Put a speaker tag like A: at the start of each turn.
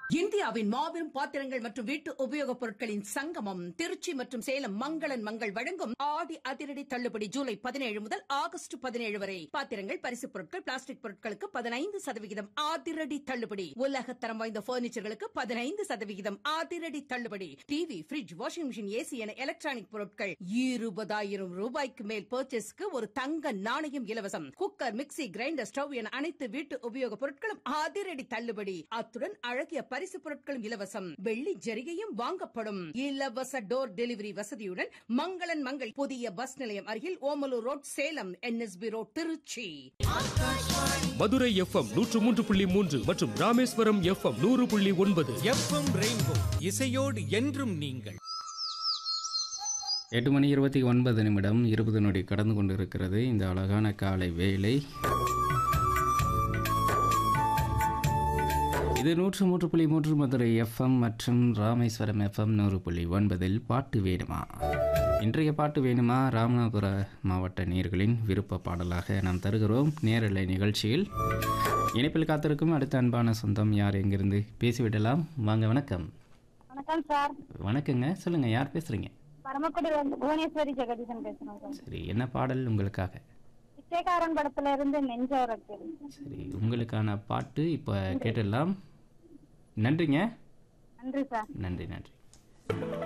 A: இந்தியாவின் மாபெரும் பாத்திரங்கள் மற்றும் வீட்டு உபயோகப் பொருட்களின் சங்கமம் திருச்சி மற்றும் சேலம் மங்களன் மங்கள் வழங்கும் ஆடி அதிரடி தள்ளுபடி ஜூலை பதினேழு முதல் ஆகஸ்ட் பதினேழு வரை பாத்திரங்கள் பரிசுப் பொருட்கள் பிளாஸ்டிக் பொருட்களுக்கு பதினைந்து சதவிகிதம் அதிரடி தள்ளுபடி உலகத்தரம் வாய்ந்த பர்னிச்சர்களுக்கு பதினைந்து சதவிகிதம் அதிரடி தள்ளுபடி TV fridge washing machine AC என எலக்ட்ரானிக் பொருட்கள் இருபதாயிரம் ரூபாய்க்கு மேல் பர்ச்சேஸ்க்கு ஒரு தங்க நாணயம் இலவசம் குக்கர் மிக்ஸி கிரைண்டர் ஸ்டவ் என அனைத்து வீட்டு உபயோகப் பொருட்களும் அதிரடி தள்ளுபடி அத்துடன் அழகிய பரிசு பொருட்களும் இலவசம் வெள்ளி ஜரிகையும் வாங்கப்படும் இலவச டோர் டெலிவரி வசதியுடன் மங்களன் மங்கள் புதிய பஸ் நிலையம் அருகில் Omalur road Salem NSP road Tiruchi
B: Madurai FM நூற்று மூன்று புள்ளி மூன்று மற்றும் ராமேஸ்வரம் எஃப்எம் நூறு புள்ளி ஒன்பது
C: எஃப்எம் ரெயின்போ இசையோடு என்றும் நீங்கள்
D: எட்டு மணி இருபத்தி ஒன்பது நிமிடம் இருபது நொடி கடந்து கொண்டிருக்கிறது இந்த அழகான காலை வேலை இது நூற்று மூன்று புள்ளி மூன்று மதுரை எஃப்எம் மற்றும் ராமேஸ்வரம் எஃப்எம் நூறு புள்ளி ஒன்பதில் பாட்டு வேணுமா இன்றைய பாட்டு வேணுமா ராமநாதபுர மாவட்ட நேர்களின் விருப்ப பாடலாக நாம் தருகிறோம் நேரலை நிகழ்ச்சியில் இணைப்பில் காத்திருக்கும் அடுத்த அன்பான சொந்தம் யார் எங்கிருந்து பேசிவிடலாம் வாங்க வணக்கம்
E: வணக்கம் சார்
D: வணக்கங்க சொல்லுங்கள் யார் பேசுகிறீங்க
E: பரமக்குடியில இருந்து புவனேஸ்வரி ஜெகதீசன் பேசுறோம் சார்
D: சரி என்ன பாடல் உங்களுக்காக
E: பிச்சைக்காரன் படத்துல இருந்து நெஞ்சோரத்தில்
D: சரி உங்களுக்கான பாட்டு இப்போ கேட்டுடலாம் நன்றிங்க
E: நன்றி சார்
D: நன்றி நன்றி